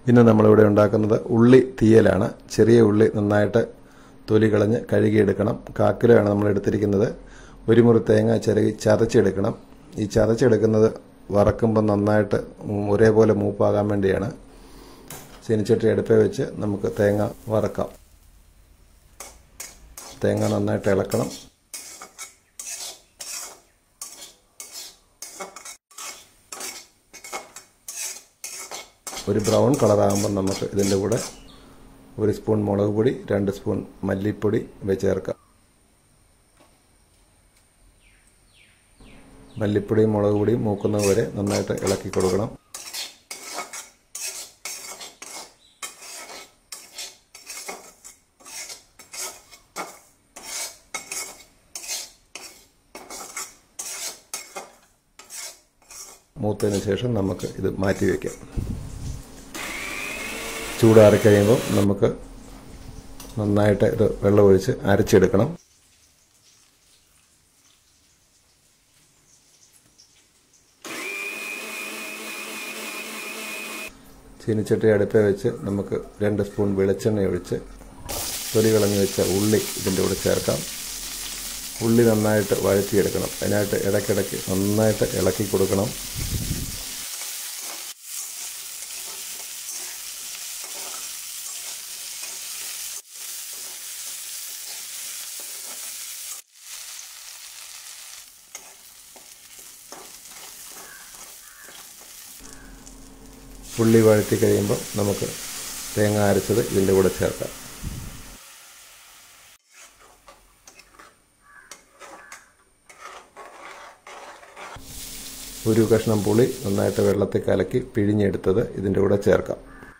ഇന്ന് നമ്മളിവിടെ ഉണ്ടാക്കുന്നത് ഉള്ളി തീയലാണ് ചെറിയ ഉള്ളി നന്നായിട്ട് തൊലി കളഞ്ഞ് കഴുകിയെടുക്കണം കാക്കിലാണ് നമ്മൾ എടുത്തിരിക്കുന്നത് ഒരു മുറി തേങ്ങ ചിരകി ചതച്ചെടുക്കണം ഈ ചതച്ചെടുക്കുന്നത് വറക്കുമ്പോൾ നന്നായിട്ട് ഒരേപോലെ മൂപ്പാകാൻ വേണ്ടിയാണ് ചീനിച്ചട്ടി അടുപ്പേ വെച്ച് നമുക്ക് തേങ്ങ വറക്കാം തേങ്ങ നന്നായിട്ട് ഇളക്കണം ഒരു ബ്രൗൺ കളറാകുമ്പോൾ നമുക്ക് ഇതിൻ്റെ കൂടെ ഒരു സ്പൂൺ മുളക് പൊടി രണ്ട് സ്പൂൺ മല്ലിപ്പൊടി ഇവ ചേർക്കാം മല്ലിപ്പൊടിയും മുളക് പൊടിയും മൂക്കുന്നത് വരെ നന്നായിട്ട് ഇളക്കി കൊടുക്കണം മൂത്തതിന് ശേഷം നമുക്ക് ഇത് മാറ്റി വയ്ക്കാം ചൂടാറി കഴിയുമ്പോൾ നമുക്ക് നന്നായിട്ട് ഇത് വെള്ളമൊഴിച്ച് അരച്ചെടുക്കണം ചീനിച്ചട്ടി അടുപ്പേ വെച്ച് നമുക്ക് രണ്ട് സ്പൂൺ വെളിച്ചെണ്ണ ഒഴിച്ച് തൊലി കളഞ്ഞ് വെച്ച ഉള്ളി ഇതിൻ്റെ കൂടെ ചേർക്കാം ഉള്ളി നന്നായിട്ട് വഴറ്റിയെടുക്കണം അതിനായിട്ട് ഇടയ്ക്കിടയ്ക്ക് നന്നായിട്ട് ഇളക്കി കൊടുക്കണം ഉള്ളി വഴറ്റി കഴിയുമ്പോൾ നമുക്ക് തേങ്ങ അരച്ചത് ഇതിൻ്റെ കൂടെ ചേർക്കാം ഒരു കഷ്ണം പുളി നന്നായിട്ട് വെള്ളത്തിൽ കലക്കി പിഴിഞ്ഞെടുത്തത് ഇതിൻ്റെ കൂടെ ചേർക്കാം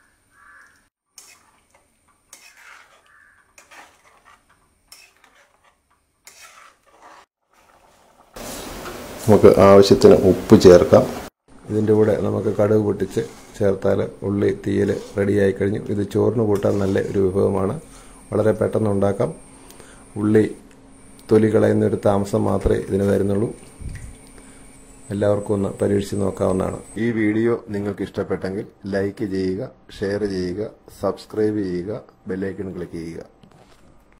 നമുക്ക് ആവശ്യത്തിന് ഉപ്പ് ചേർക്കാം ഇതിൻ്റെ കൂടെ നമുക്ക് കടുക് പൊട്ടിച്ച് ചേർത്താൽ ഉള്ളി തീയൽ റെഡിയായി കഴിഞ്ഞു ഇത് ചോറിന് കൂട്ടാൻ നല്ല ഒരു വിഭവമാണ് വളരെ പെട്ടെന്ന് ഉണ്ടാക്കാം ഉള്ളി തൊലി കളയുന്ന ഒരു താമസം മാത്രമേ ഇതിന് വരുന്നുള്ളൂ എല്ലാവർക്കും ഒന്ന് പരീക്ഷിച്ച് നോക്കാവുന്നതാണ് ഈ വീഡിയോ നിങ്ങൾക്ക് ഇഷ്ടപ്പെട്ടെങ്കിൽ ലൈക്ക് ചെയ്യുക ഷെയർ ചെയ്യുക സബ്സ്ക്രൈബ് ചെയ്യുക ബെല്ലൈക്കൺ ക്ലിക്ക് ചെയ്യുക